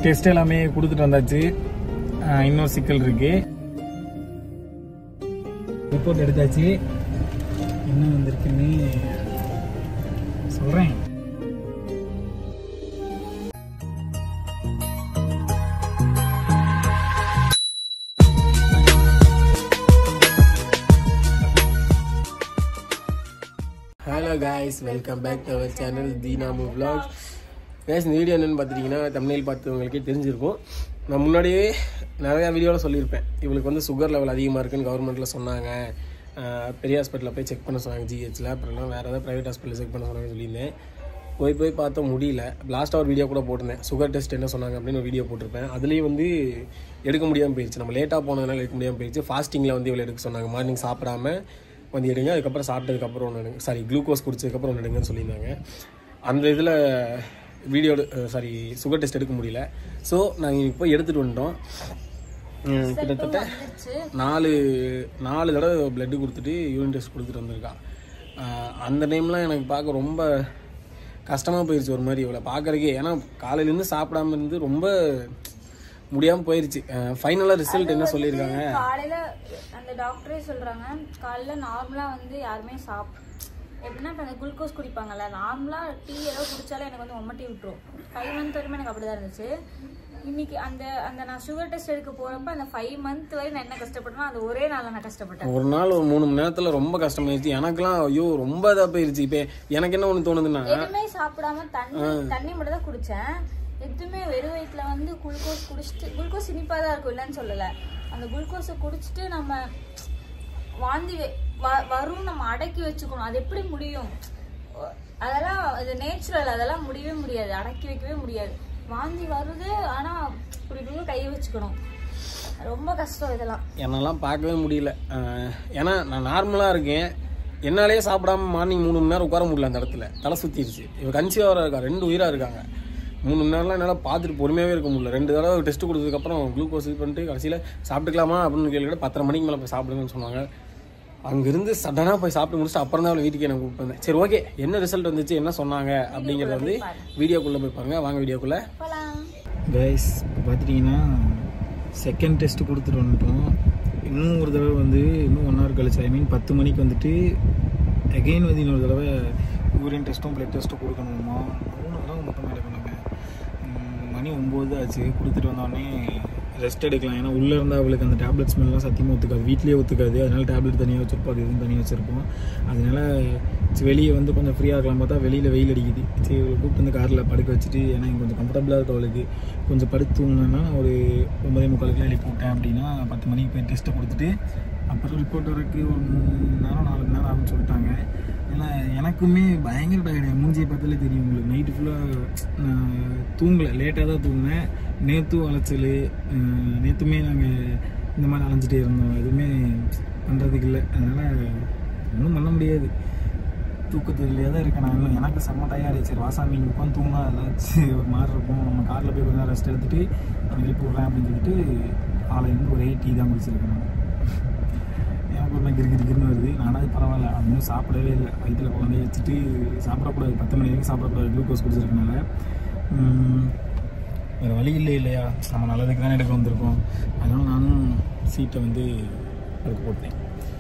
Test எல்லாமே கொடுத்துட்டு வந்தாச்சு ஆஹ் இன்னொரு சிக்கல் இருக்கு ரிப்போர்ட் எடுத்தாச்சு என்ன வந்திருக்குன்னு சொல்றேன் hello guys welcome back to our channel Deenamu vlogs guys இந்த வீடியோ என்னென்னு பார்த்துட்டிங்கன்னா தமிழில் பார்த்தவங்களுக்கே தெரிஞ்சிருக்கும் நான் முன்னாடியே நிறையா வீடியோவில் சொல்லியிருப்பேன் இவளுக்கு வந்து சுகர் லெவல் அதிகமாக இருக்குன்னு கவர்மெண்ட்டில் சொன்னாங்க ஆஹ் பெரிய ஹாஸ்பிட்டலில் போய் செக் பண்ண சொன்னாங்க ஜிஹெச்சில் அப்புறம் வேறு ஏதாவது ப்ரைவேட் ஹாஸ்பிட்டலில் செக் பண்ண சொன்னாங்க சொல்லியிருந்தேன் போய் போய் பார்த்தா முடியல லாஸ்ட்டாக ஒரு வீடியோ கூட போட்டிருந்தேன் சுகர் டெஸ்ட் என்ன சொன்னாங்க அப்படின்னு ஒரு வீடியோ போட்டிருப்பேன் அதுலேயும் வந்து எடுக்க முடியாமல் போயிடுச்சு நம்ம லேட்டாக போனதுனால எடுக்க முடியாமல் போயிடுச்சு ஃபாஸ்டிங்கில் வந்து இவ்வளோ எடுக்க சொன்னாங்க மார்னிங் சாப்பிடாம வந்து எடுங்க அதுக்கப்புறம் சாப்பிட்டதுக்கப்புறம் ஒன்று எடுங்க சாரி குளுக்கோஸ் குடிச்சதுக்கப்புறம் ஒன்று எடுங்கன்னு சொல்லியிருந்தாங்க அந்த இதில் வீடியோ சாரி சுகர் டெஸ்ட் எடுக்க முடியல ஸோ நாங்கள் இப்போ எடுத்துகிட்டு வந்துட்டோம் உம், கிட்டத்தட்ட நாலு நாலு தடவை பிளட்டு கொடுத்துட்டு யூரின் டெஸ்ட் கொடுத்துட்டு வந்திருக்கா ஆஹ் அந்த டைம்லாம் எனக்கு பார்க்க ரொம்ப கஷ்டமாக போயிடுச்சு ஒரு மாதிரி இவளை பார்க்கறக்கே ஏன்னா காலையிலேருந்து சாப்பிடாம இருந்து ரொம்ப முடியாமல் போயிடுச்சு ஃபைனலாக ரிசல்ட் என்ன சொல்லியிருக்காங்க காலையில அந்த டாக்டரே சொல்றாங்க காலையில நார்மலா வந்து யாருமே சாப் எப்படின்னா இப்போ அந்த குளுக்கோஸ் குடிப்பாங்கல்ல நார்மலா டீ ஏதோ குடிச்சாலே எனக்கு வந்து ஒமட்டி விட்டுரும் ஃபைவ் மந்த் வரைக்கும் எனக்கு அப்படிதான் இருந்துச்சு இன்னைக்கு அந்த அந்த நான் சுகர் டெஸ்ட் எடுக்க போறப்ப அந்த ஃபைவ் மந்த் வரை நான் என்ன கஷ்டப்பட்டேனோ அது ஒரே நாள்ல நான் கஷ்டப்பட்டேன் ஒரு நாள் ஒரு மூணு மணி நேரத்தில் ரொம்ப கஷ்டமாயிடுச்சு எனக்கெல்லாம் ஐயோ ரொம்ப இதாக போயிடுச்சு இப்போ எனக்கு என்ன ஒன்று தோணுதுன்னா எதுவுமே சாப்பிடாம தண்ணி தண்ணி மட்டும் தான் குடிச்சேன் எதுவுமே வெறும் வயிற்றுல வந்து குளுக்கோஸ் குடிச்சிட்டு குளுக்கோஸ் இனிப்பா தான் இருக்கும் இல்லைன்னு சொல்லல அந்த குளுக்கோஸை குடிச்சிட்டு நம்ம வாந்தி வெ- வ- வரும் நம்ம அடக்கி வச்சுக்கணும் அது எப்படி முடியும் அதெல்லாம் இது நேச்சுரல் அதெல்லாம் முடியவே முடியாது அடக்கி வைக்கவே முடியாது வாந்தி வருது ஆனா இப்படி இப்படி கை வச்சுக்கணும் ரொம்ப கஷ்டம் இதெல்லாம் என்னெல்லாம் பார்க்கவே முடியல அஹ் ஏன்னா நான் நார்மலாக இருக்கேன் என்னாலே சாப்பிடாம மார்னிங் மூணு மணி நேரம் உட்கார முடியல அந்த இடத்துல தலை சுற்றிடுச்சு இவ கன்சீவாக இருக்கா ரெண்டு உயிராக இருக்காங்க மூணு மணி நேரம்லாம் என்னால் பார்த்துட்டு பொறுமையாகவே இருக்க முடியல ரெண்டு தடவை டெஸ்ட் கொடுத்ததுக்கப்புறம் குளுக்கோஸ் இது பண்ணிட்டு கடைசியில் சாப்பிட்டுக்கலாமா அப்படின்னு கேள்வி பத்தரை மணிக்கு மேலே போய் சாப்பிடுங்கன்னு சொன்னாங்க அங்கிருந்து சடனாக போய் சாப்பிட்டு முடிச்சுட்டு அப்புறம் தான் அவளை வீட்டுக்கு நான் கூப்பிட்டு வந்தேன் சரி ஓகே என்ன ரிசல்ட் வந்துச்சு என்ன சொன்னாங்க அப்படிங்கிறத வந்து வீடியோக்குள்ளே போய் பாருங்க வாங்க வீடியோக்குள்ளே போலாம் கைஸ் இப்போ பார்த்துட்டிங்கன்னா செகண்ட் டெஸ்ட் கொடுத்துட்டு வந்துட்டோம் இன்னும் ஒரு தடவை வந்து இன்னும் ஒன் ஹவர் கழிச்சு ஐ மீன் பத்து மணிக்கு வந்துட்டு அகெயின் வந்து இன்னொரு தடவை யூரின் டெஸ்ட்டும் பிளட் டெஸ்ட்டும் கொடுக்கணுமா மூணு தடவை மொத்தமாக எடுக்கணுங்க உம், மணி ஒம்பது ஆச்சு கொடுத்துட்டு வந்தோடனே ரெஸ்ட் எடுக்கலாம் ஏன்னா உள்ளே இருந்தால் அவளுக்கு அந்த டேப்லெட் ஸ்மெல்லாம் சத்தியமாக ஒத்துக்காது வீட்லேயே ஒத்துக்காது அதனால டேப்லெட் தனியாக வச்சிருப்போம் அது இதுவும் தனியாக வச்சுருப்போம் அதனால சரி, வெளியே வந்து கொஞ்சம் ஃப்ரீயாக இருக்கலாம் பார்த்தா வெளியில் வெயில் அடிக்குது சரி இவளை கூப்பிட்டு வந்து காரில் படுக்க வச்சுட்டு ஏன்னா இங்கே கொஞ்சம் கம்ஃபர்டபுளாக இருக்கும் அவளுக்கு கொஞ்சம் படுத்து தூங்கினேன்னா ஒரு ஒன்பதே முக்காலுக்குலாம் எழுப்பி விட்டேன் அப்படின்னா பத்து மணிக்கு போய் டெஸ்ட்டை கொடுத்துட்டு அப்புறம் ரிப்போர்ட் வரக்கு ஒரு மூணு மணி நேரம் நாலு மணி நேரம் ஆகும்னு சொல்லிட்டாங்க ஏன்னா எனக்குமே பயங்கர டயர்டு மூஞ்சியை பார்த்தாலே தெரியும் உங்களுக்கு நைட்டு ஃபுல்லாக நான் தூங்கலை லேட்டாக தான் தூங்கினேன் நேற்றும் அலைச்சல் நேற்றுமே நாங்கள் இந்த மாதிரி அலைஞ்சிட்டே இருந்தோம் எதுவுமே பண்ணுறதுக்கு இல்லை அதனால் ஒன்றும் பண்ண முடியாது தூக்கத்துலேயே தான் இருக்கேன் நான் இன்னும் எனக்கு செம்ம டயர்டு சரி வாசாமி இங்கே உட்காந்து தூங்கினா ஏதாச்சும் ஒரு மாதிரி இருக்கும் நம்ம காரில் போய் கொஞ்சம் ரெஸ்ட் எடுத்துகிட்டு நான் எழுப்பி விட்றேன் அப்படின்னு சொல்லிட்டு காலையிலேருந்து ஒரே டீ தான் குடிச்சிருக்கேன் நான் எனக்கு ஒரு மாதிரி கிரு கிரு கிருன்னு வருது நானாவது பரவாயில்ல அது இன்னும் சாப்பிடவே இல்லை வயிற்றில் குழந்தைய வச்சுட்டு சாப்பிடக்கூடாது பத்து மணி வரைக்கும் சாப்பிடக்கூடாது குளுக்கோஸ் குடிச்சிருக்கனால உம், வேறு வழி இல்லை இல்லையா நம்ம நல்லதுக்கு தானே எடுக்க வந்திருக்கோம் அதனால நானும் சீட்டை வந்து அதுக்கு போட்டேன்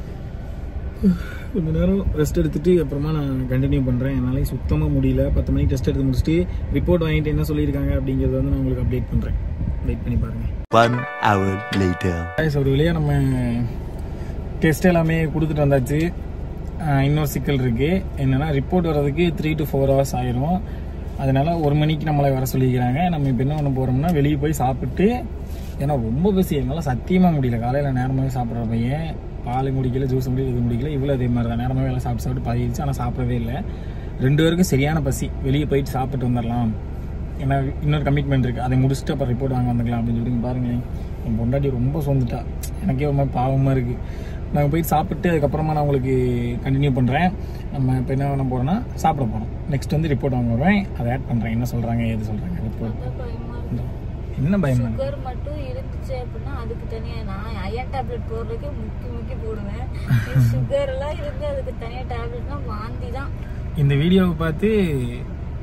கொஞ்ச நேரம் ரெஸ்ட் எடுத்துட்டு அப்புறமா நான் கண்டினியூ பண்ணுறேன் என்னால சுத்தமாக முடியல பத்து மணிக்கு டெஸ்ட் எடுத்து முடிச்சுட்டு ரிப்போர்ட் வாங்கிட்டு என்ன சொல்லியிருக்காங்க அப்படிங்கிறத வந்து நான் உங்களுக்கு அப்டேட் பண்ணுறேன் வெயிட் பண்ணி பாருங்கள் One hour later. கைஸ் ஒரு வழியாக நம்ம டெஸ்ட் எல்லாமே கொடுத்துட்டு வந்தாச்சு ஆஹ் இன்னொரு சிக்கல் இருக்குது என்னென்னா ரிப்போர்ட் வர்றதுக்கு த்ரீ டு ஃபோர் ஹவர்ஸ் ஆயிரும் அதனால ஒரு மணிக்கு நம்மளை வர சொல்லிக்கிறாங்க நம்ம இப்போ என்ன பண்ண போகிறோம்னா வெளியே போய் சாப்பிட்டு ஏன்னா ரொம்ப பசி என்னால் சத்தியமாக முடியல காலையில் நேரமாகவே சாப்பிட்ற பையன் பால் குடிக்கல ஜூஸ் முடியல இது முடிக்கல இவ்வளோ அதே மாதிரி தான் நேரமாகவே எல்லாம் சாப்பிட்டு சாப்பிட்டு பழகிடுச்சு ஆனால் சாப்பிடவே இல்லை ரெண்டு பேருக்கும் சரியான பசி வெளியே போயிட்டு சாப்பிட்டு வந்துடலாம் ஏன்னா இன்னொரு கமிட்மெண்ட் இருக்குது அதை முடிச்சுட்டு அப்புறம் ரிப்போர்ட் வாங்க வந்துக்கலாம் அப்படின்னு சொல்லிட்டு இங்க பாருங்களேன் என் பொண்டாட்டி ரொம்ப சொந்துட்டா எனக்கே ஒரு மாதிரி பாவமாக இருக்குது நாங்கள் போயிட்டு சாப்பிட்டு அதுக்கப்புறமா நான் உங்களுக்கு கண்டினியூ பண்ணுறேன் நம்ம இப்போ என்ன பண்ண போகிறோம்னா சாப்பிட போகிறோம் நெக்ஸ்ட் வந்து ரிப்போர்ட் வாங்க வருவேன் அதை ஆட் பண்ணுறேன் என்ன சொல்கிறாங்க ஏது சொல்கிறாங்க ரிப்போர்ட் என்ன பயமா இருக்கு? சுகர் மட்டும் இருந்துச்சு அப்படின்னா அதுக்கு தனியா நான் அயன் டேப்லெட் போடுறதுக்கு முக்கி முக்கி போடுவேன் சுகர் எல்லாம் இருந்து அதுக்கு தனியா டேப்லெட்னா வாந்தி தான் இந்த வீடியோவை பார்த்து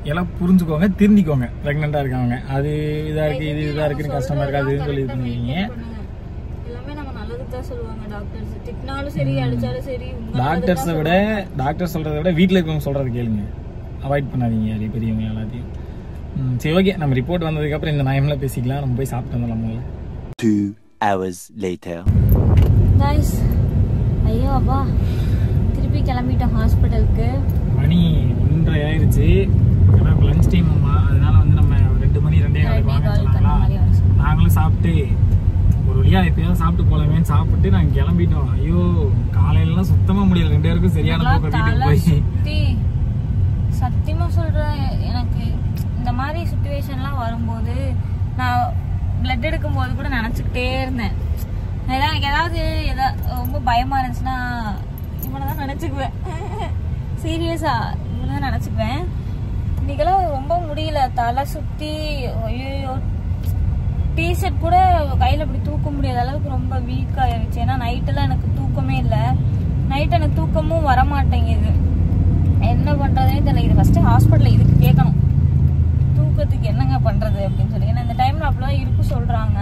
எல்லாம் புரிஞ்சுக்கோங்க திருந்திக்கோங்க ப்ரெக்னெண்ட்டாக இருக்காங்க அது இதாக இருக்குது இது இதாக இருக்குன்னு கஷ்டமாக இருக்கு அதுன்னு சொல்லி இது பண்ணுவீங்க எல்லாமே நம்ம நல்லதுக்கு தான் சொல்லுவாங்க டாக்டர்ஸ் திட்டினாலும் சரி அடிச்சாலும் சரி உங்க டாக்டர்ஸை விட டாக்டர் சொல்கிறத விட வீட்டில் இருக்கவங்க சொல்கிறது கேளுங்க அவாய்ட் பண்ணாதீங்க அது பெரியவங்க எல்லாத்தையும் ம், சரி ஓகே நம்ம ரிப்போர்ட் வந்ததுக்கப்புறம் இந்த நயம்லாம் பேசிக்கலாம் நம்ம போய் சாப்பிட்டு வந்துடலாம் முதல்ல Two hours later. guys ஐயோ அப்பா திருப்பி கிளம்பிட்டோம் ஹாஸ்பிட்டலுக்கு மணி ஒன்றரை ஆயிடுச்சு ஏன்னா இப்போ லஞ்ச் டைம் அம்மா அதனால வந்து நம்ம ஒரு ரெண்டு மணி ரெண்டே காலுக்கு வாங்க சொன்னாங்களா நாங்களும் சாப்பிட்டு ஒரு வழியா எப்பயாவது சாப்பிட்டு போலாமேன்னு சாப்பிட்டு நாங்கள் கிளம்பிட்டோம் ஐயோ காலையிலலாம் சுத்தமாக முடியல ரெண்டு பேருக்கும் சரியான தூக்கம் வீட்டுக்கு போய் சுத்தி சத்தியமா சொல்றேன் எனக்கு இந்த மாதிரி சுச்சுவேஷன்லாம் வரும்போது நான் பிளட் எடுக்கும்போது கூட நினச்சிக்கிட்டே இருந்தேன் ஏதாவது எனக்கு ஏதாவது எதா ரொம்ப பயமா இருந்துச்சுன்னா இவனை தான் நினச்சிக்குவேன் சீரியஸா இவனை தான் நினச்சிக்குவேன் இன்னைக்கெல்லாம் ரொம்ப முடியல தலை சுத்தி ஐயோ டிஷர்ட் கூட கையில் இப்படி தூக்க முடியாத அளவுக்கு ரொம்ப வீக் ஆயிருச்சு ஏன்னா நைட்டெல்லாம் எனக்கு தூக்கமே இல்லை நைட் எனக்கு தூக்கமும் வர மாட்டேங்குது என்ன பண்றதுனே தெரியல இது ஃபர்ஸ்ட் ஹாஸ்பிட்டல்ல இதுக்கு கேட்கணும் தூக்கத்துக்கு என்னங்க பண்றது அப்படின்னு சொல்லி ஏன்னா இந்த டைம்ல அப்படிலாம் இருக்கு சொல்றாங்க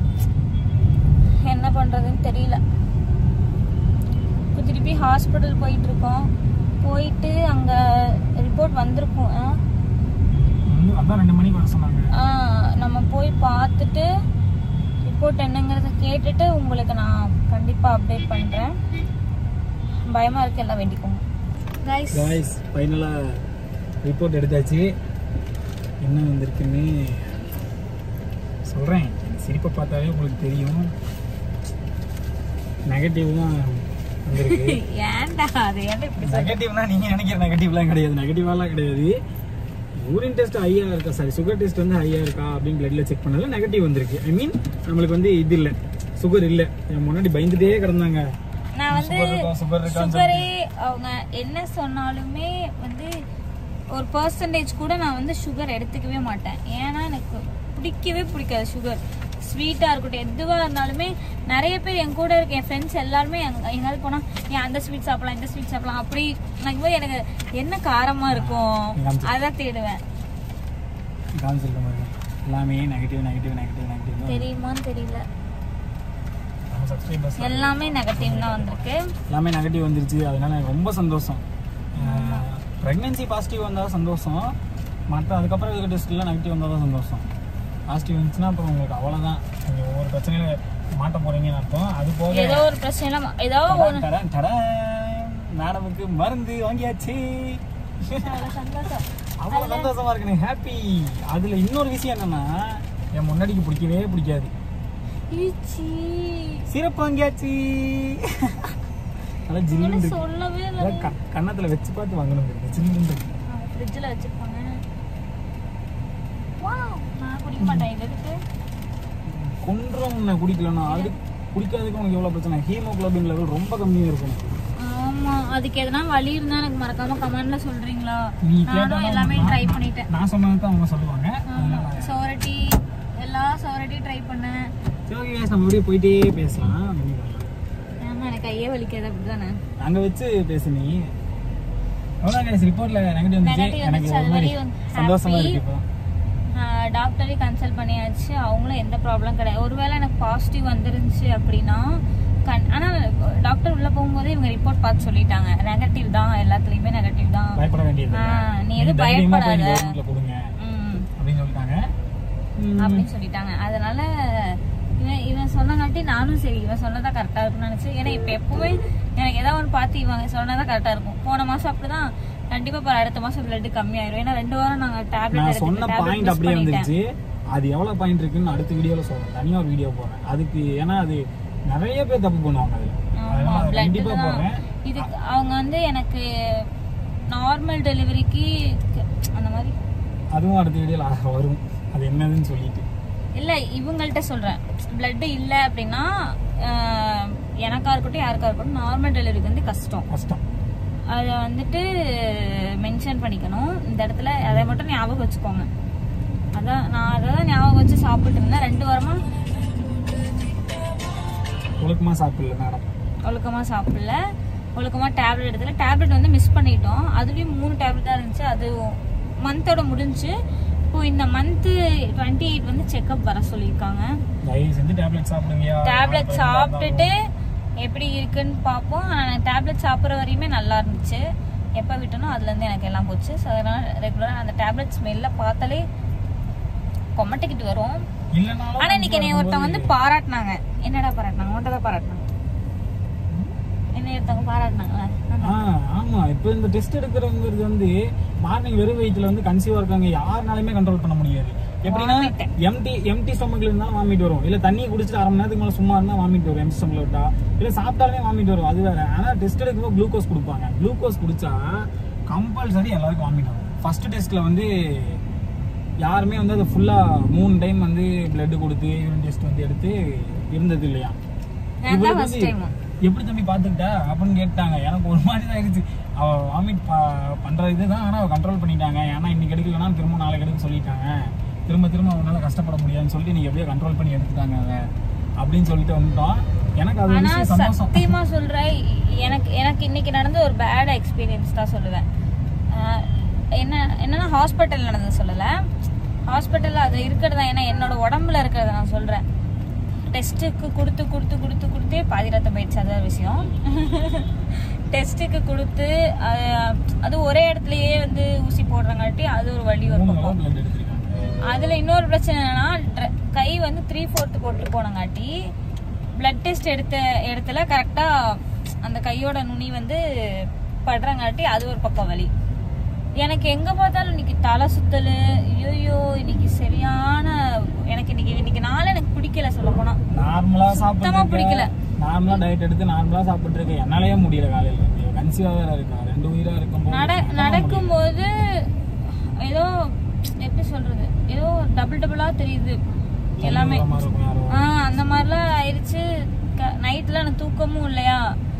என்ன பண்றதுன்னு தெரியல இப்போ திருப்பி ஹாஸ்பிட்டல் போயிட்டு இருக்கோம் போயிட்டு அங்க ரிப்போர்ட் வந்திருக்கும் ஆ? வந்து அதான் ரெண்டு மணிக்கு வர சொன்னாங்க ஆ, நம்ம போய் பார்த்துட்டு ரிப்போர்ட் என்னங்கிறத கேட்டுட்டு உங்களுக்கு நான் கண்டிப்பா அப்டேட் பண்றேன் பயமா இருக்கு எல்லாம் வேண்டிக்கோங்க கைஸ் காய்ஸ் ஃபைனலாக ரிப்போர்ட் எடுத்தாச்சு என்ன வந்திருக்குன்னு சொல்கிறேன் சிரிப்பை பார்த்தாலே உங்களுக்கு தெரியும் நெகட்டிவ் தான் வந்திருக்கு ஏன்டா அது ஏன்டா இப்படி சொல்ற? நெகட்டிவ்னா நீங்கள் நினைக்கிற நெகட்டிவ்லாம் கிடையாது நெகட்டிவாலாம் கிடையாது யூரின் டெஸ்ட் ஹையாக இருக்கா சாரி சுகர் டெஸ்ட் வந்து ஹையாக இருக்கா அப்படின்னு பிளட்ல செக் பண்ணல நெகட்டிவ் வந்திருக்கு ஐ மீன் நம்மளுக்கு வந்து இது இல்லை சுகர் இல்லை என் முன்னாடி பயந்துட்டே கிடந்தாங்க நான் வந்து சுகர் இருக்கா சுகர் இருக்கான்னு சுகரே அவங்க என்ன சொன்னாலுமே வந்து ஒரு பர்சன்டேஜ் கூட நான் வந்து சுகர் எடுத்துக்கவே மாட்டேன் ஏன்னா எனக்கு பிடிக்கவே பிடிக்காது சுகர் ஸ்வீட்டாக இருக்கட்டும் எதுவாக இருந்தாலுமே நிறைய பேர் என் கூட இருக்க என் ஃப்ரெண்ட்ஸ் எல்லாருமே எங்க எங்காவது போனால் ஏன் அந்த ஸ்வீட் சாப்பிடலாம் இந்த ஸ்வீட் சாப்பிடலாம் அப்படி நான் போய் எனக்கு என்ன காரமாக இருக்கும் அதான் தேடுவேன் காமிச்சிருக்க மாதிரி எல்லாமே நெகட்டிவ் நெகட்டிவ் நெகட்டிவ் நெகட்டிவ் தெரியுமான்னு தெரியல நம்ம சப்ஸ்கிரைபர்ஸ் எல்லாமே நெகட்டிவ் தான் வந்திருக்கு எல்லாமே நெகட்டிவ் வந்துருச்சு அதனால எனக்கு ரொம்ப சந்தோஷம் ப்ரெக்னென்சி பாசிட்டிவ் வந்தால் சந்தோஷம் மற்ற அதுக்கப்புறம் இருக்க டெஸ்ட்லாம் நெகட்டிவ் வந்தால் தான் சந்தோஷம் பாசிட்டிவ் வந்துச்சுன்னா அப்புறம் உங்களுக்கு அவ்வளோதான் நீங்கள் ஒவ்வொரு பிரச்சனையில மாட்ட போறீங்கன்னு அர்த்தம் அது போக ஏதோ ஒரு பிரச்சனை ஏதோ ஒரு தரேன் தரேன் மேடமுக்கு மருந்து வாங்கியாச்சு அவ்வளவு சந்தோஷம் அவ்வளோ சந்தோஷமா இருக்கு எனக்கு ஹாப்பி அதில் இன்னொரு விஷயம் என்னன்னா என் முன்னாடிக்கு பிடிக்கவே பிடிக்காது ஈச்சி. சிறப்பு வாங்கியாச்சு நல்லா என்ன ஜில்லுன்னு இருக்கு சொல்லவே இல்லை அதான் க- கன்னத்துல வச்சு பார்த்து வாங்கணும் இருக்கு ஜில்லுன்னு இருக்கு ஃப்ரிட்ஜில் வச்சிருப்பாங்க Wow, நான் குடிக்க மாட்டேன் இது எதுக்கு கொன்றும் உன்னை குடிக்கலன்னா அது குடிக்காததுக்கு உனக்கு எவ்வளோ பிரச்சனை ஹீமோகுளோபின் லெவல் ரொம்ப கம்மியாக இருக்கும் ஆமா அதுக்கு எதனா வழி இருந்தா எனக்கு மறக்காம கமெண்ட்ல சொல்றீங்களா நீ நானும் கேட்டாலும் எல்லாமே நான்- ட்ரை பண்ணிட்டேன் நான் சொன்னது தான் அவங்க சொல்லுவாங்க ஆமா சோரட்டி எல்லா சோரட்டி ட்ரை பண்ணேன் சரி ஓகே guys, நம்ம அப்படியே போயிட்டே பேசலாம் ஆமா எனக்கு கையே வலிக்காது அப்படிதானே அங்கே வச்சு பேசு நீ அவ்வளோ கைஸ் ரிப்போர்ட்டில் நெகட்டிவ் வந்துச்சு Negative எனக்கு வந்துச்சு, ஒரு அது மாதிரி வரையும் சந்தோஷமா happy. இருக்கு இப்போ டாக்டரையும் கன்சல்ட் பண்ணியாச்சு அவங்களும் எந்த ப்ராப்ளம் கிடையாது ஒருவேளை எனக்கு பாசிட்டிவ் வந்துருந்துச்சு அப்படின்னா கண் ஆனால் டாக்டர் உள்ள போகும்போதே இவங்க ரிப்போர்ட் பார்த்து சொல்லிட்டாங்க நெகட்டிவ் தான் எல்லாத்துலேயுமே நெகட்டிவ் தான் பயப்பட வேண்டியது ஆ, நீ எதுவும் தைரியமா போய் பயப்படாத. கவர்மெண்ட்ல கொடுங்க ம் அப்படின்னு சொல்லிட்டாங்க ம். அப்படின்னு சொல்லிட்டாங்க அதனால இவன் இவன் சொன்னங்காட்டி நானும் சரி இவன் சொன்னதா கரெக்டா இருக்கும்னு நினைச்சேன் ஏன்னா இப்ப எப்பவுமே எனக்கு ஏதாவது ஒன்று பார்த்து இவன் சொன்னதா கரெக்டா இருக்கும் போன மாசம் அப்படிதான் கண்டிப்பா பாரு அடுத்த மாசம் பிளட் கம்மியாயிரும் ஏன்னா ரெண்டு வாரம் நாங்க டேப்லெட் நான் சொன்ன எடுத்து பாயிண்ட் டேப்லெட் அப்படியே பண்ணிட்டேன் வந்துருச்சு அது எவ்வளவு பாயிண்ட் இருக்குன்னு அடுத்த வீடியோல சொல்றேன் தனியா ஒரு வீடியோ போடுறேன் அதுக்கு ஏன்னா அது நிறைய பேர் தப்பு பண்ணுவாங்க அதுல அதனால ஆமா அதை பிளட் கண்டிப்பா தான் போடுறேன் இதுக்கு அவங்க வந்து எனக்கு நார்மல் டெலிவரிக்கு அந்த மாதிரி அதுவும் அடுத்த வீடியோல வரும் அது என்னதுன்னு சொல்லிட்டு இல்ல இவங்கள்ட்ட சொல்றேன் பிளட் இல்ல அப்படின்னா ஆஹ், எனக்கா இருக்கட்டும் யாருக்கா இருக்கட்டும் நார்மல் டெலிவரிக்கு வந்து கஷ்டம் கஷ்டம் அதை வந்துட்டு மென்ஷன் பண்ணிக்கணும் இந்த இடத்துல அதை மட்டும் ஞாபகம் வச்சுக்கோங்க அதான் நான் அதை தான் ஞாபகம் வச்சு சாப்பிட்டு இருந்தேன் ரெண்டு வாரமா ஒழுக்கமா சாப்பிடல மேடம் ஒழுக்கமாக சாப்பிடல ஒழுக்கமாக டேப்லெட் எடுத்துல டேப்லெட் வந்து மிஸ் பண்ணிட்டோம் அதுலேயும் மூணு டேப்லெட் தான் இருந்துச்சு அதுவும் மந்தோட முடிஞ்சு இப்போ இந்த மந்த்து டுவெண்ட்டி எயிட் வந்து செக்கப் வர சொல்லியிருக்காங்க தயவு செஞ்சு டேப்லெட் சாப்பிடுங்கயா டேப்லெட் சாப்பிட்டுட்டு எப்படி இருக்குன்னு பார்ப்போம் டேப்லெட் சாப்பிட்ற வரையுமே நல்லா இருந்துச்சு எப்போ விட்டனோ அதுலேருந்து எனக்கு எல்லாம் போச்சு ஸோ அதனால் ரெகுலராக அந்த டேப்லெட் ஸ்மெல்ல பார்த்தாலே கொமட்டிக்கிட்டு வரும் இல்லைனாலும் ஆனால் இன்னைக்கு என்னை ஒருத்தவங்க வந்து பாராட்டினாங்க என்னடா பாராட்டினாங்க உன்ட்ட தான் பாராட்டினாங்க என்னை ஒருத்தவங்க பாராட்டினாங்களா ஆ ஆமா இப்போ இந்த டெஸ்ட் எடுக்கிறவங்கிறது வந்து மார்னிங் வெறும் வயிற்றுல வந்து கன்சீவா இருக்காங்க யாருனாலுமே கண்ட்ரோல் பண்ண முடியாது எப்படின்னா Vomit. எம்டி எம்டி ஸ்டொமக்ல இருந்தாலும் வாமிட் வரும் இல்ல தண்ணி குடிச்சிட்டு அரை மணி நேரத்துக்கு மேல சும்மா இருந்தா வாமிட் வரும் எம்டி ஸ்டொமக்ல விட்டா இல்ல சாப்பிட்டாலுமே வாமிட் வரும் அது வேற ஆனா டெஸ்ட் எடுக்கும்போது குளுக்கோஸ் கொடுப்பாங்க குளுக்கோஸ் குடிச்சா கம்பல்சரி எல்லாருக்கும் வாமிட் வரும் ஃபர்ஸ்ட் டெஸ்ட்ல வந்து யாருமே வந்து அது ஃபுல்லா மூணு டைம் வந்து பிளட் கொடுத்து யூரின் டெஸ்ட் வந்து எடுத்து இருந்தது இல்லையா நான் தான் இவளுக்கு ஃபர்ஸ்ட் வந்து டைம் எப்படி தம்பி பாத்துக்கிட்ட அப்படின்னு கேட்டாங்க எனக்கு ஒரு மாதிரி தான் ஆயிடுச்சு அவ வாமிட் பண்ற இதுதான் ஆனா அவ கண்ட்ரோல் பண்ணிட்டாங்க ஏன்னா இன்னைக்கு எடுக்கலன்னா திரும்ப நாளைக்கு எடுக்க சொல்லிட்டாங்க திரும்ப திரும்ப அவனால கஷ்டப்பட முடியாதுன்னு சொல்லிட்டு நீங்க எப்படியோ கண்ட்ரோல் பண்ணி எடுத்துட்டாங்க அதை அப்படின்னு சொல்லிட்டு வந்துட்டோம் எனக்கு அது ஒரு ஆனா விஷயம் சந்தோஷம் சத்தியமா சொல்றேன் எனக்கு எனக்கு இன்னைக்கு நடந்த ஒரு பேட் எக்ஸ்பீரியன்ஸ் தான் சொல்லுவேன் ஆஹ் என்ன என்னன்னா ஹாஸ்பிட்டல் நடந்தது சொல்லல ஹாஸ்பிட்டல்ல அது இருக்கிறதா ஏன்னா என்னோட உடம்புல இருக்கிறத நான் சொல்றேன் டெஸ்ட்டுக்கு கொடுத்து கொடுத்து கொடுத்து கொடுத்தே பாதி ரத்தம் போயிடுச்சு அதான் விஷயம் டெஸ்ட்டுக்கு கொடுத்து ஆஹ் அது ஒரே இடத்துலயே வந்து ஊசி போடுறங்காட்டி அது ஒரு வழி ஒரு மூணு பக்கம் தடவை blood எடுத்திருக்காங்க அதுல இன்னொரு பிரச்சனை என்னன்னா dr- கை வந்து த்ரீ ஃபோர்த்து போட்டு போனங்காட்டி பிளட் டெஸ்ட் எடுத்த இடத்துல கரெக்டா அந்த கையோட நுனி வந்து படுறங்காட்டி அது ஒரு பக்கம் வலி எனக்கு எங்க பார்த்தாலும் இன்னைக்கு தலை சுத்தல் ஐயோ இன்னைக்கு சரியான எனக்கு இன்னைக்கு இன்னைக்கு நாள் எனக்கு பிடிக்கல சொல்ல போனா நார்மலா சுத்தமா பிடிக்கல. சாப்பிட்டு நார்மலா டயட் எடுத்து நார்மலா சாப்பிட்டு இருக்கேன் என்னாலயே முடியல காலையில கன்சீவா வேற இருக்கா ரெண்டு உயிரா இருக்கும்போது நட சுத்தமா முடியல. நடக்கும்போது ஏதோ எப்படி சொல்றது ஏதோ டபுள் டபுளா தெரியுது எல்லாமே தூங்குற மாதிரி இருக்கும் யாரோ. ஆ அந்த மாதிரிலாம் ஆயிடுச்சு நைட்ல எனக்கு தூக்கமும் இல்லையா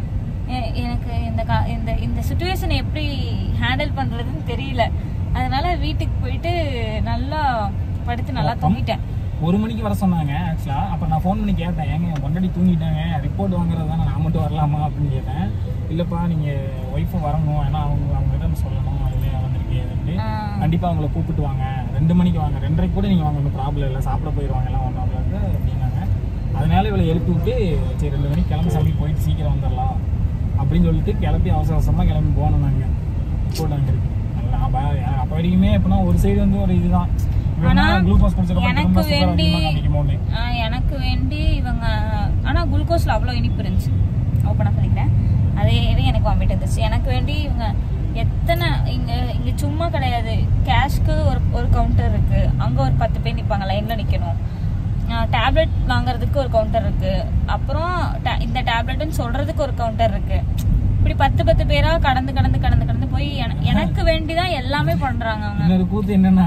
எ- எனக்கு இந்த கா- இந்த இந்த சுச்சுவேஷன் எப்படி ஹேண்டில் பண்றதுன்னு தெரியல அதனால வீட்டுக்கு போயிட்டு நல்லா படுத்து நல்லா தூங்கிட்டேன் ஒரு மணிக்கு வர சொன்னாங்க ஆக்சுவலா அப்ப நான் ஃபோன் பண்ணி கேட்டேன் ஏங்க என் பொண்டாட்டி தூங்கிட்டாங்க ரிப்போர்ட் வாங்குறது தானே நான் மட்டும் வரலாமா அப்படின்னு கேட்டேன் இல்லப்பா நீங்க ஒய்ஃபும் வரணும் ஏன்னா அவங்க அவங்க கிட்ட சொல்லணும் அதுலேயே வந்திருக்கேன் ஆ. கண்டிப்பா அவங்கள கூப்பிட்டு வாங்க ரெண்டு மணிக்கு வாங்க ரெண்டரைக்கு கூட நீங்க வாங்க ஒன்றும் ப்ராப்ளம் இல்லை சாப்பிட போயிடுவாங்க எல்லாம் ஒன்றும் ஆகாது அப்படின்னாங்க அதனால இவளை எழுப்பி விட்டு சரி ரெண்டு மணிக்கு கிளம்பி சாமி போயிட்டு சீக்கிரம் வந்துடலாம் அப்படின்னு சொல்லிட்டு கிளம்பி அவசர அவசரமா கிளம்பி போனோம் நாங்க ரிப்போர்ட் வாங்கிருக்கு நல்லா அப்ப அப்ப வரைக்குமே எப்படின்னா ஒரு சைடு வந்து ஒரு இதுதான் ஆனா, குளுக்கோஸ் குடிச்சதுக்கு எனக்கு அப்புறம் சுகர் வேண்டி அதிகமா காமிக்குமோன்னு. ஆ, எனக்கு வேண்டி இவங்க ஆனா குளுக்கோஸ்ல அவ்வளோ இனிப்பு இருந்துச்சு ஓப்பனாக சொல்லிக்கிறேன் அதே எனக்கு வாமிட் இருந்துச்சு எனக்கு வேண்டி இவங்க எத்தனை இங்க இங்க சும்மா கிடையாது கேஷ்க்கு ஒரு ஒரு கவுண்டர் இருக்கு அங்க ஒரு பத்து பேர் நிப்பாங்க லைன்ல நிக்கணும் டேப்லெட் வாங்குறதுக்கு ஒரு கவுண்டர் இருக்கு அப்புறம் ta- இந்த டேப்லெட்னு சொல்றதுக்கு ஒரு கவுண்டர் இருக்கு இப்படி பத்து பத்து பேரா கடந்து கடந்து கடந்து கடந்து போய் என- எனக்கு வேண்டிதான் எல்லாமே பண்றாங்க அவங்க இன்னொரு கூத்து என்னன்னா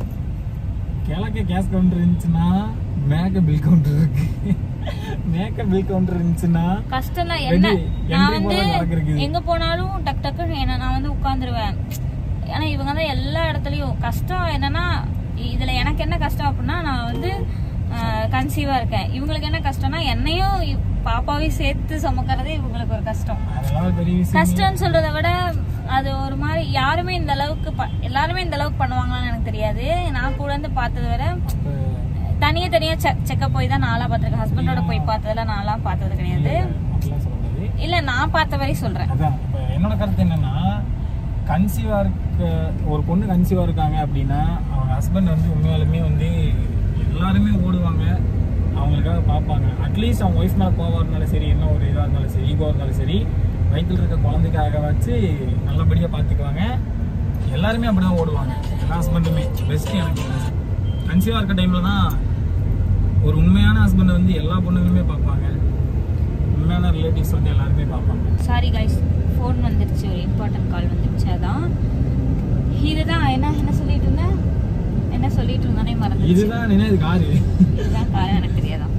கிழக்க கேஸ் கவுண்டர் இருந்துச்சுன்னா மேக்க பில் கவுண்டர் இருக்கு மேக்க பில் கவுண்டர் இருந்துச்சுன்னா கஷ்டம் தான் என்ன வெளிய நான் entry வந்து போறது நடக்குது. எங்க போனாலும் டக் டக்குன்னு என்ன நான் வந்து உட்காந்துருவேன் ஏன்னா இவங்க தான் எல்லா இடத்துலயும் கஷ்டம் என்னன்னா இ- இதுல எனக்கு என்ன கஷ்டம் அப்படின்னா நான் வந்து கன்சீவா இருக்கேன் இவங்களுக்கு என்ன கஷ்டம்னா என்னையும் இ- பாப்பாவையும் சேர்த்து சுமக்கறதே இவங்களுக்கு ஒரு கஷ்டம் அதெல்லாம் ஒரு பெரிய விஷயம் கஷ்டம்னு சொல்றதை விட அது ஒரு மாதிரி யாருமே இந்த அளவுக்கு ப- எல்லாருமே இந்த அளவுக்கு பண்ணுவாங்களான்னு எனக்கு தெரியாது நான் கூட இருந்து பார்த்ததை விட இப்ப தனியா தனியா செக்கப் போய் தான் நான்லாம் பார்த்திருக்கேன் ஹஸ்பண்டோட போய் பார்த்ததுல நான்லாம் பார்த்தது கிடையாது அப்படிலாம் சொல்றது இல்ல நான் பார்த்த வரை சொல்றேன் அதான் இப்ப என்னோட கருத்து என்னன்னா கன்சீவா இருக்க ஒரு பொண்ணு கன்சீவா இருக்காங்க அப்படின்னா அவங்க ஹஸ்பண்ட் வந்து உண்மையாலுமே வந்து எல்லாருமே ஓடுவாங்க அவங்களுக்காக பார்ப்பாங்க அட்லீஸ்ட் அவங்க ஒய்ஃப் மேலே கோவம் இருந்தாலும் சரி என்ன ஒரு இதாக இருந்தாலும் சரி ஈகோ இருந்தாலும் சரி வயிற்றில் இருக்க குழந்தைக்காக வச்சு நல்லபடியாக பார்த்துக்குவாங்க எல்லாருமே அப்படி தான் ஓடுவாங்க எல்லா ஹஸ்பண்டுமே பெஸ்ட் எனக்கு கன்சீவாக இருக்க டைமில் தான் ஒரு உண்மையான ஹஸ்பண்டை வந்து எல்லா பொண்ணுங்களுமே பார்ப்பாங்க உண்மையான ரிலேட்டிவ்ஸ் வந்து எல்லாருமே பார்ப்பாங்க சாரி கைஸ் ஃபோன் வந்துருச்சு ஒரு இம்பார்ட்டன்ட் கால் வந்துருச்சு அதான் இதுதான் என்ன என்ன சொல்லிட்டு இருந்தேன் என்ன சொல்லிட்டு இருந்தானே மறந்துச்சு இதுதான் நினைவு காரு இதுதான் காரணம் எனக்கு தெரியாதான்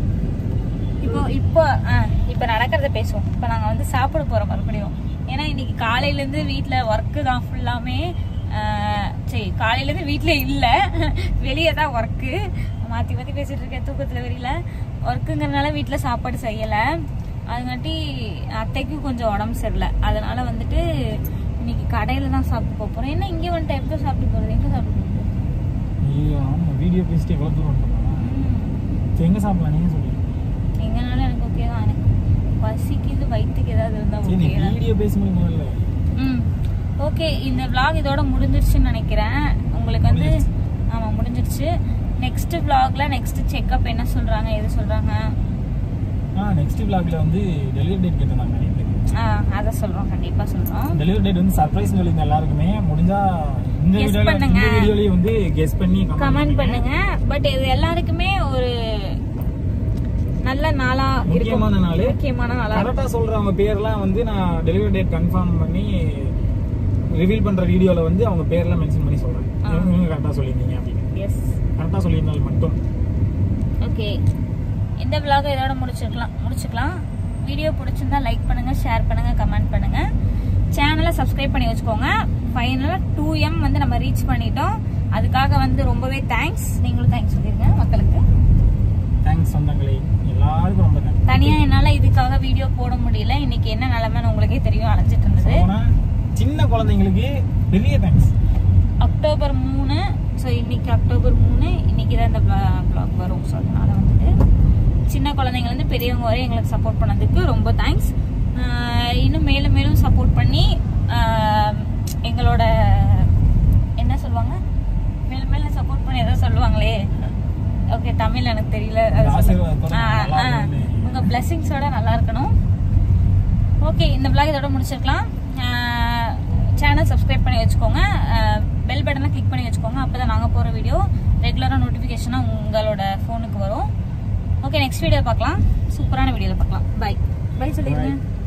இப்போ இப்போ ஆ, இப்போ நடக்கிறத பேசுவோம் இப்போ நாங்கள் வந்து சாப்பிட போகிறோம் மறுபடியும் ஏன்னா இன்னைக்கு காலையிலேருந்து வீட்டில் ஒர்க்கு தான் ஃபுல்லாமே சரி காலையிலேருந்து வீட்டில் இல்லை வெளியே தான் ஒர்க்கு மாற்றி மாற்றி பேசிகிட்டு இருக்கேன் தூக்கத்தில் வெளியில் ஒர்க்குங்கிறதுனால வீட்டில் சாப்பாடு செய்யலை அதுங்காட்டி அத்தைக்கும் கொஞ்சம் உடம்பு சரியில்லை அதனால வந்துட்டு இன்னைக்கு கடையில தான் சாப்பிட்டு போக போறோம் என்ன இங்கே வந்துட்டு எப்போ சாப்பிட்டு போறது எங்க சாப்பிட்டு போறது ஐயோ ஆமா வீடியோ பேசிட்டு எவ்வளோ தூரம் வந்துட்டோம் சரி எங்கே சாப்பிடலாம் நீங்கள் சொல்லுங்க எங்கனாலும் எனக்கு ஓகே தான் எனக்கு பசிக்குது வயிற்றுக்கு ஏதாவது இருந்தா சரி ஓகே தான் வீடியோ பேச முடியும் முதல்ல ம் ஓகே இந்த vlog இதோட முடிஞ்சிருச்சுன்னு நினைக்கிறேன் உங்களுக்கு வந்து முடிஞ்சிருச்சு. ஆமாம் முடிஞ்சிருச்சு நெக்ஸ்ட் vlogல நெக்ஸ்ட் செக்அப் என்ன சொல்றாங்க எது சொல்றாங்க ஆ நெக்ஸ்ட் vlogல வந்து டெலிவரி டேட் கேட்டிருந்தாங்க நிறைய பேர் ஆ அதை சொல்றோம் கண்டிப்பா சொல்றோம் டெலிவரி டேட் வந்து சர்ப்ரைஸ் சொல்லியிருந்த எல்லாருக்குமே முடிஞ்சா இந்த Guess வீடியோல பண்ணுங்க. இந்த வீடியோலயே வந்து கெஸ் பண்ணி கமெண்ட் பண்ணுங்க பட் இது எல்லாருக்குமே ஒரு நல்ல நாளா இருக்கும் முக்கியமான நாள் முக்கியமான நாளா இருக்கும். கரெக்டா சொல்றவங்க பேர்லாம் வந்து நான் டெலிவரி டேட் கன்ஃபார்ம் பண்ணி ரிவீல் பண்ற வீடியோல வந்து அவங்க பேர்லாம் மென்ஷன் பண்ணி சொல்றேன் ஆ. இவங்க கரெக்டா சொல்லியிருந்தீங்க அப்படின்னு எஸ் கரெக்டா சொல்லியிருந்தால் மட்டும் ஓகே இந்த vlog இதோட முடிச்சுக்கலாம் முடிச்சுக்கலாம் வீடியோ பிடிச்சிருந்தா லைக் பண்ணுங்க ஷேர் பண்ணுங்க கமெண்ட் பண்ணுங்க சேனலை சப்ஸ்கிரைப் பண்ணி வச்சுக்கோங்க ஃபைனலாக டூ எம் வந்து நம்ம ரீச் பண்ணிட்டோம் அதுக்காக வந்து ரொம்பவே தேங்க்ஸ் நீங்களும் தேங்க்ஸ் சொல்லிருங்க மக்களுக்கு தேங்க்ஸ் சொந்தங்களே எல்லாருக்கும் ரொம்ப தேங்க்ஸ் தனியா என்னால இதுக்காக வீடியோ போட முடியல இன்னைக்கு என்ன நிலைமைன்னு உங்களுக்கே தெரியும் அலைஞ்சிட்டு இருந்தது போனா சின்ன குழந்தைங்களுக்கு பெரிய தேங்க்ஸ் அக்டோபர் மூணு ஸோ இன்னைக்கு அக்டோபர் மூணு இன்னைக்கு தான் இந்த vlog வரும் ஸோ அதனால வந்துட்டு சின்ன குழந்தைங்கலேருந்து பெரியவங்க வரை எங்களுக்கு சப்போர்ட் பண்ணதுக்கு ரொம்ப தேங்க்ஸ் இன்னும் மேலும் மேலும் சப்போர்ட் பண்ணி ஆஹ், எங்களோட என்ன சொல்லுவாங்க மேலும் மேலும் சப்போர்ட் பண்ணி ஏதோ சொல்லுவாங்களே ஓகே தமிழ் எனக்கு தெரியல அது சொல்லுங்க. ஆசீர்வாதத்தோட ஆ, நல்லா ஆ. இருக்கணும்னு. உங்க பிளெஸிங்ஸோட நல்லா இருக்கணும் ஓகே இந்த vlog இதோட முடிச்சிருக்கலாம் சேனல் சப்ஸ்கிரைப் பண்ணி வச்சுக்கோங்க பெல் பட்டனை கிளிக் பண்ணி வச்சுக்கோங்க அப்போ தான் நாங்கள் போகிற வீடியோ ரெகுலராக நோட்டிஃபிகேஷனாக உங்களோட ஃபோனுக்கு வரும் ஓகே நெக்ஸ்ட் வீடியோ பார்க்கலாம் சூப்பரான வீடியோவில் பார்க்கலாம் பை பை சொல்லிடுங்க